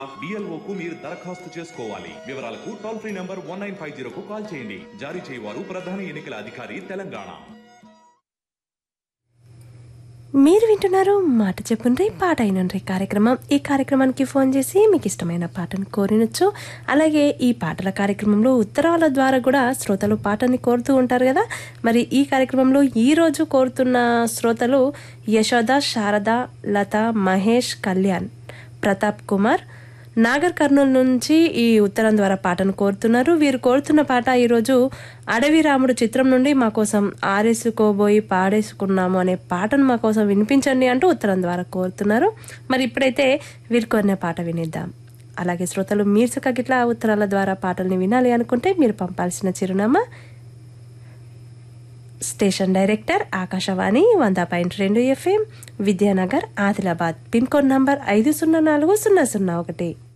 బిఎల్ఓకు మీరు దరఖాస్తు చేసుకోవాలి వివరాలకు toll free number one nine five జీరోకు కాల్ చేయండి జారీ చేయవారు ప్రధాన ఎన్నికల అధికారి తెలంగాణ మీరు వింటున్నారు మాట చెప్పుండ్రి పాట అయినండ్రి కార్యక్రమం ఈ కార్యక్రమానికి ఫోన్ చేసి మీకు ఇష్టమైన పాటను కోరినొచ్చు అలాగే ఈ పాటల కార్యక్రమంలో ఉత్తరాల ద్వారా కూడా శ్రోతలు పాటని కోరుతూ ఉంటారు కదా మరి ఈ కార్యక్రమంలో ఈ రోజు కోరుతున్న శ్రోతలు యశోద శారద లత మహేష్ కళ్యాణ్ ప్రతాప్ కుమార్ నాగర్ కర్నూలు నుంచి ఈ ఉత్తరం ద్వారా పాటను కోరుతున్నారు వీరు కోరుతున్న పాట ఈరోజు అడవి రాముడు చిత్రం నుండి మా కోసం ఆరేసుకోబోయి పాడేసుకున్నాము అనే పాటను మా కోసం వినిపించండి అంటూ ఉత్తరం ద్వారా కోరుతున్నారు మరి ఇప్పుడైతే వీరు కొనే పాట వినిద్దాం అలాగే శ్రోతలు మీర్సక గిట్లా ఉత్తరాల ద్వారా పాటల్ని వినాలి అనుకుంటే మీరు పంపాల్సిన చిరునామా స్టేషన్ డైరెక్టర్ ఆకాశవాణి వంద పాయింట్ రెండు FM Vidyanagar Adilabad pin code number ఐదు సున్నా నాలుగు సున్నా సున్నా ఒకటి